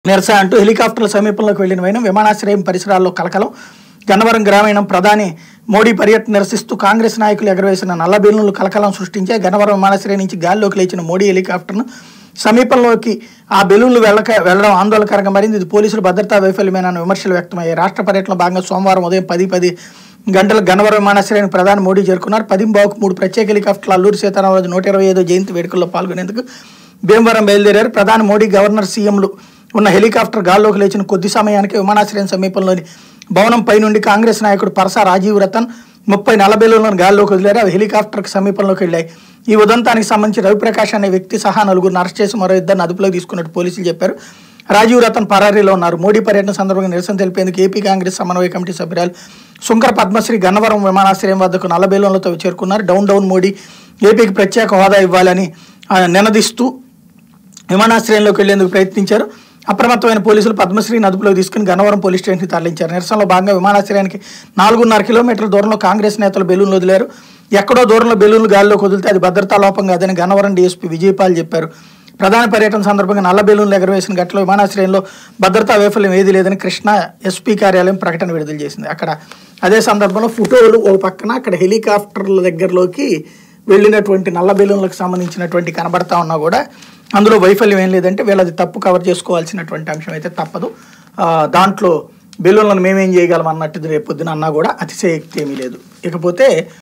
నిరసన అంటూ హెలికాప్టర్ల సమీపంలోకి వెళ్లిన వైనం విమానాశ్రయం పరిసరాల్లో కలకలం గన్నవరం గ్రామీణం ప్రధాని మోడీ పర్యటన నిరసిస్తూ కాంగ్రెస్ నాయకులు ఎగరవేసిన నల్ల బెలూన్లు కలకలం సృష్టించే గన్నవరం విమానాశ్రయం నుంచి గాల్లోకి లేచిన మోడీ హెలికాప్టర్ను సమీపంలోకి ఆ బెలూన్లు వెళ్ళక వెళ్లడం ఆందోళనకరంగా మారింది ఇది పోలీసులు భద్రతా వైఫల్యమేనన్న విమర్శలు వ్యక్తమయ్యాయి రాష్ట్ర పర్యటనలో భాగంగా సోమవారం ఉదయం పది పది గంటల గన్నవరం విమానాశ్రయానికి ప్రధాని మోడీ చేరుకున్నారు పదింబావుకు మూడు ప్రత్యేక హెలికాప్టర్లు అల్లూరి సీతారామరాజు నూట ఇరవై ఐదో జయంతి వేడుకల్లో పాల్గొనేందుకు భీమవరం బయలుదేరారు ప్రధాని మోడీ గవర్నర్ సీఎంలు ఉన్న హెలికాప్టర్ గాల్లోకి లేచిన కొద్ది సమయానికి విమానాశ్రయం సమీపంలోని భవనం పై నుండి కాంగ్రెస్ నాయకుడు పరసా రాజీవ్ రతన్ ముప్పై నలభైలోని గాల్లోకి వదిలారు అవి హెలికాప్టర్కి సమీపంలోకి వెళ్ళాయి ఈ ఉదంతానికి సంబంధించి రవిప్రకాష్ అనే వ్యక్తి సహా నలుగురిని అరెస్ట్ చేసి మరో ఇద్దరిని అదుపులోకి తీసుకున్నట్టు పోలీసులు చెప్పారు రాజీవ్ రతన్ పరారీలో ఉన్నారు మోడీ పర్యటన సందర్భంగా నిరసన తెలిపేందుకు ఏపీ కాంగ్రెస్ సమన్వయ కమిటీ సభ్యురాలు శుంకర పద్మశ్రీ గన్నవరం విమానాశ్రయం వద్దకు నల్ల బెలూన్లతో చేరుకున్నారు డౌన్ డౌన్ మోడీ ఏపీకి ప్రత్యేక హోదా ఇవ్వాలని ఆ, నినదిస్తూ విమానాశ్రయంలోకి వెళ్లేందుకు ప్రయత్నించారు అప్రమత్తమైన పోలీసులు పద్మశ్రీని అదుపులోకి తీసుకుని గన్నవరం పోలీస్ స్టేషన్కి తరలించారు నిరసనలో భాగంగా విమానాశ్రయానికి నాలుగున్నర కిలోమీటర్ల దూరంలో కాంగ్రెస్ నేతలు బెలూన్లు వదిలారు ఎక్కడో దూరంలో బెలూన్లు గాల్లోకి వదిలితే అది భద్రతా లోపం కాదని గన్నవరం డీఎస్పీ విజయపాల్ చెప్పారు ప్రధాన పర్యటన సందర్భంగా నల్ల బెలూన్లు ఎగరవేసిన ఘటనలో విమానాశ్రయంలో భద్రతా వైఫల్యం ఏదీ లేదని కృష్ణా ఎస్పీ కార్యాలయం ప్రకటన విడుదల చేసింది అక్కడ అదే సందర్భంలో ఫోటోలు ఓ పక్కన అక్కడ హెలికాప్టర్ల దగ్గరలోకి వెళ్ళినటువంటి నల్ల బెలూన్లకు సంబంధించినటువంటి కనబడతా ఉన్నా కూడా అందులో వైఫల్యం ఏం లేదంటే వీళ్ళది తప్పు కవర్ చేసుకోవాల్సినటువంటి అంశం అయితే తప్పదు ఆ, దాంట్లో బెలూన్లను మేమేం చేయగలం అన్నట్టు రేపు పొద్దున అన్నా కూడా అతిశయక్తి ఏమీ లేదు ఇకపోతే